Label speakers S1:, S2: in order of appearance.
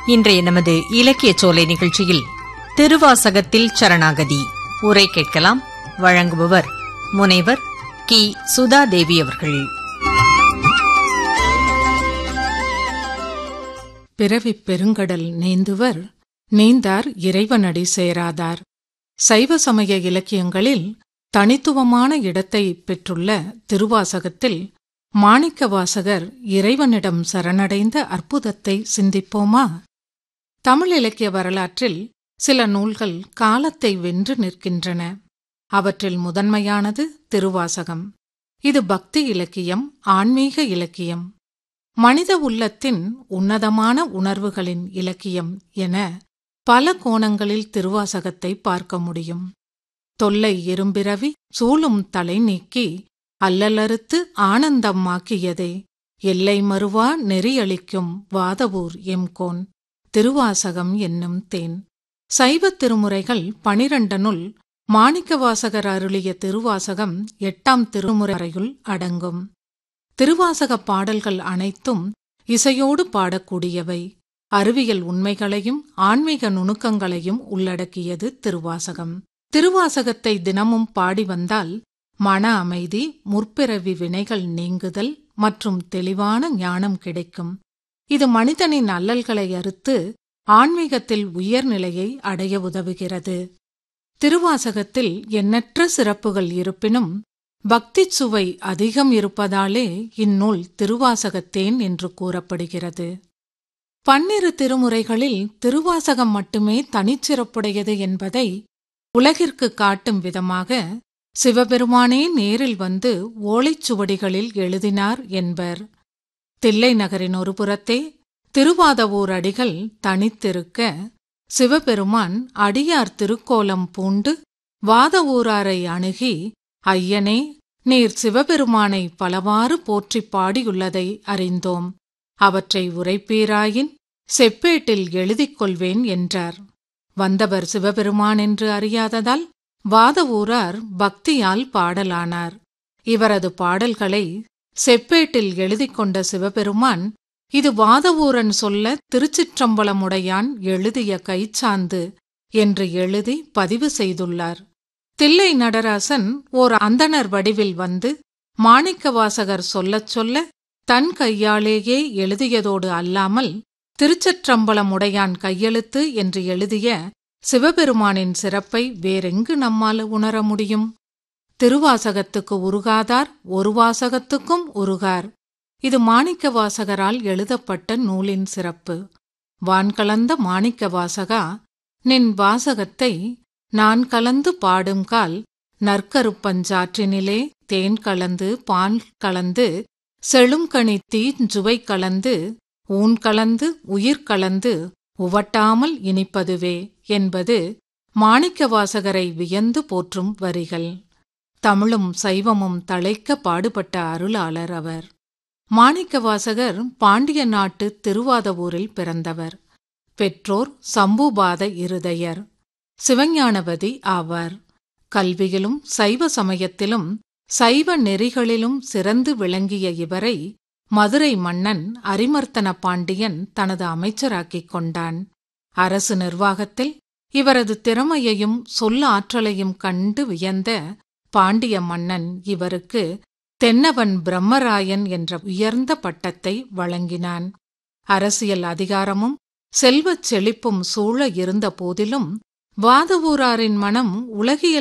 S1: இன்றைய நமது இலக்கிய சோலை நிகழ்ச்சியில் திருவாசகத்தில் சரணாகதி உரை கேட்கலாம் வழங்குபவர் முனைவர் கி சுதா தேவி அவர்கள்
S2: பிறவிப் பெருங்கடல் நீந்துவர் நீந்தார் இறைவனடி சேராதார் சைவ சமய இலக்கியங்களில் தனித்துவமான இடத்தை பெற்றுள்ள திருவாசகத்தில் மாணிக்கவாசகர் இறைவனிடம் சரணடைந்த அற்புதத்தை சிந்திப்போமா தமிழ் இலக்கிய வரலாற்றில் சில நூல்கள் காலத்தை வென்று நிற்கின்றன அவற்றில் முதன்மையானது திருவாசகம் இது பக்தி இலக்கியம் ஆன்மீக இலக்கியம் மனித உள்ளத்தின் உன்னதமான உணர்வுகளின் இலக்கியம் என பல கோணங்களில் திருவாசகத்தை பார்க்க முடியும் தொல்லை இரும்பிரவி சூழும் தலை நீக்கி அல்லலறுத்து ஆனந்தமாக்கியதே எல்லை மறுவா நெறியளிக்கும் வாதவூர் எம்கோன் திருவாசகம் என்னும் தேன் சைவத் திருமுறைகள் பனிரண்டனுள் மாணிக்கவாசகர் அருளிய திருவாசகம் எட்டாம் திருமுறையுள் அடங்கும் திருவாசக பாடல்கள் அனைத்தும் இசையோடு பாடக்கூடியவை அறிவியல் உண்மைகளையும் ஆன்மீக நுணுக்கங்களையும் உள்ளடக்கியது திருவாசகம் திருவாசகத்தை தினமும் பாடி வந்தால் மன அமைதி முற்பிறவி வினைகள் நீங்குதல் மற்றும் தெளிவான ஞானம் கிடைக்கும் இது மனிதனின் அல்லல்களை அறுத்து ஆன்மீகத்தில் உயர்நிலையை அடைய உதவுகிறது திருவாசகத்தில் எண்ணற்ற சிறப்புகள் இருப்பினும் பக்திச் சுவை அதிகம் இருப்பதாலே இந்நூல் திருவாசகத்தேன் என்று கூறப்படுகிறது பன்னிரு திருமுறைகளில் திருவாசகம் மட்டுமே தனிச்சிறப்புடையது என்பதை உலகிற்கு காட்டும் விதமாக சிவபெருமானே நேரில் வந்து ஓலைச்சுவடிகளில் எழுதினார் என்பர் தில்லை நகரின் ஒரு புறத்தே திருவாதவூர் அடிகள் தனித்திருக்க சிவபெருமான் அடியார் திருக்கோலம் பூண்டு வாதவூராரை அணுகி ஐயனே நீர் சிவபெருமானை பலவாறு போற்றிப் பாடியுள்ளதை அறிந்தோம் அவற்றை உரைப்பீராயின் செப்பேட்டில் எழுதிக் கொள்வேன் என்றார் வந்தவர் சிவபெருமான் என்று அறியாததால் வாதவூரார் பக்தியால் பாடலானார் இவரது பாடல்களை செப்பேட்டில் எழுதிக் கொண்ட சிவபெருமான் இது வாதவூரன் சொல்ல திருச்சிற்றம்பலமுடையான் எழுதிய கைச்சாந்து என்று எழுதி பதிவு செய்துள்ளார் தில்லை நடராசன் ஓர் அந்தணர் வடிவில் வந்து மாணிக்கவாசகர் சொல்லச் சொல்ல தன் கையாலேயே எழுதியதோடு அல்லாமல் திருச்சற்றம்பலமுடையான் கையெழுத்து என்று எழுதிய சிவபெருமானின் சிறப்பை வேறெங்கு நம்மால் உணர முடியும் திருவாசகத்துக்கு உருகாதார் ஒரு வாசகத்துக்கும் உருகார் இது மாணிக்க வாசகரால் எழுதப்பட்ட நூலின் சிறப்பு வான்கலந்த மாணிக்க வாசகா நின் வாசகத்தை நான் கலந்து பாடுங்கால் நற்கருப்பஞ்சாற்றினிலே தேன் கலந்து பால் கலந்து செழுங்கனி தீஞ்சுவை கலந்து ஊன் கலந்து உயிர் கலந்து உவட்டாமல் இனிப்பதுவே என்பது மாணிக்கவாசகரை வியந்து போற்றும் வரிகள் தமிழும் சைவமும் தழைக்க பாடுபட்ட அருளாளர் அவர் மாணிக்கவாசகர் பாண்டிய நாட்டு திருவாதவூரில் பிறந்தவர் பெற்றோர் சம்புபாத இருதயர் சிவஞானவதி ஆவார் கல்வியிலும் சைவ சமயத்திலும் சைவ நெறிகளிலும் சிறந்து விளங்கிய இவரை மதுரை மன்னன் அரிமர்த்தன பாண்டியன் தனது அமைச்சராக்கிக் கொண்டான் அரசு நிர்வாகத்தில் இவரது திறமையையும் சொல்ல ஆற்றலையும் கண்டு வியந்த பாண்டிய மன்னன் இவருக்கு தென்னவன் பிரம்மராயன் என்ற உயர்ந்த பட்டத்தை வழங்கினான் அரசியல் அதிகாரமும் செல்வச் செழிப்பும் சூழ இருந்த போதிலும் வாதவூராரின் மனம் உலகியல்